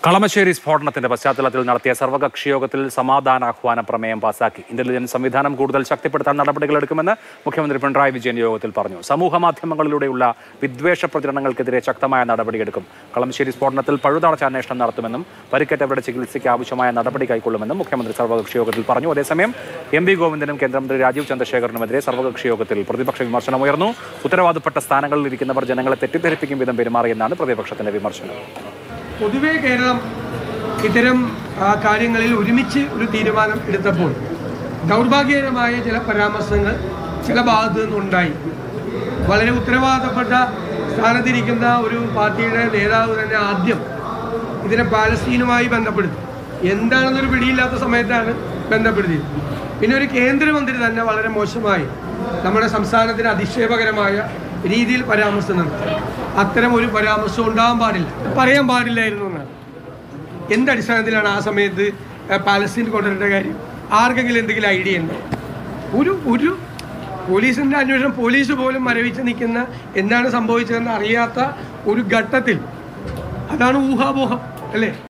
കളമശ്ശേരി സ്ഫോടനത്തിന്റെ പശ്ചാത്തലത്തിൽ നടത്തിയ സർവകക്ഷി യോഗത്തിൽ സമാധാനാഹ്വാന പ്രമേയം പാസാക്കി ഇന്റലിജൻസ് സംവിധാനം കൂടുതൽ ശക്തിപ്പെടുത്താൻ നടപടികളെടുക്കുമെന്ന് മുഖ്യമന്ത്രി പിണറായി വിജയൻ യോഗത്തിൽ പറഞ്ഞു സമൂഹ മാധ്യമങ്ങളിലൂടെയുള്ള വിദ്വേഷ പ്രചരണങ്ങൾക്കെതിരെ ശക്തമായ നടപടിയെടുക്കും കളമശ്ശേരി സ്ഫോടനത്തിൽ പഴുതടച്ച അന്വേഷണം നടത്തുമെന്നും പരിക്കേറ്റവരുടെ ചികിത്സയ്ക്ക് ആവശ്യമായ നടപടി കൈക്കൊള്ളുമെന്നും മുഖ്യമന്ത്രി സർവകക്ഷി യോഗത്തിൽ പറഞ്ഞു അതേസമയം എം വി ഗോവിന്ദനും കേന്ദ്രമന്ത്രി രാജീവ് ചന്ദ്രശേഖരനുമെതിരെ സർവകക്ഷി യോഗത്തിൽ പ്രതിപക്ഷ വിമർശനം ഉയർന്നു ഉത്തരവാദപ്പെട്ട സ്ഥാനങ്ങളിൽ ഇരിക്കുന്നവർ ജനങ്ങളെ തെറ്റിദ്ധരിപ്പിക്കും വിധം പെരുമാറിയെന്നാണ് പ്രതിപക്ഷത്തിന്റെ വിമർശനം പൊതുവെ കേരളം ഇത്തരം ആ, കാര്യങ്ങളിൽ ഒരുമിച്ച് ഒരു തീരുമാനം എടുത്തപ്പോൾ ദൗർഭാഗ്യകരമായ ചില പരാമർശങ്ങൾ ചില ഭാഗത്തു നിന്നുണ്ടായി വളരെ ഉത്തരവാദപ്പെട്ട സ്ഥാനത്തിരിക്കുന്ന ഒരു പാർട്ടിയുടെ നേതാവ് തന്നെ ആദ്യം ഇതിനെ പാലസ്തീനുമായി ബന്ധപ്പെടുത്തി എന്താണെന്നൊരു പിടിയില്ലാത്ത സമയത്താണ് ബന്ധപ്പെടുത്തിയത് പിന്നെ ഒരു കേന്ദ്രമന്ത്രി തന്നെ വളരെ മോശമായി നമ്മുടെ സംസ്ഥാനത്തിന് അധിക്ഷേപകരമായ രീതിയിൽ പരാമർശം നടത്തി അത്തരം ഒരു പരാമർശം ഉണ്ടാകാൻ പാടില്ല പറയാൻ പാടില്ലായിരുന്നു എന്നാണ് എന്തടിസ്ഥാനത്തിലാണ് ആ സമയത്ത് ഏഹ്, പാലസ്തീൻ കൊണ്ടുവരേണ്ട കാര്യം ആർക്കെങ്കിലും എന്തെങ്കിലും ഐഡിയ ഉണ്ടോ ഒരു ഒരു പോലീസിന്റെ അന്വേഷണം പോലീസ് പോലും മരവിച്ച് നിൽക്കുന്ന എന്താണ് സംഭവിച്ചതെന്ന് അറിയാത്ത ഒരു ഘട്ടത്തിൽ അതാണ് ഊഹാപോഹം അല്ലേ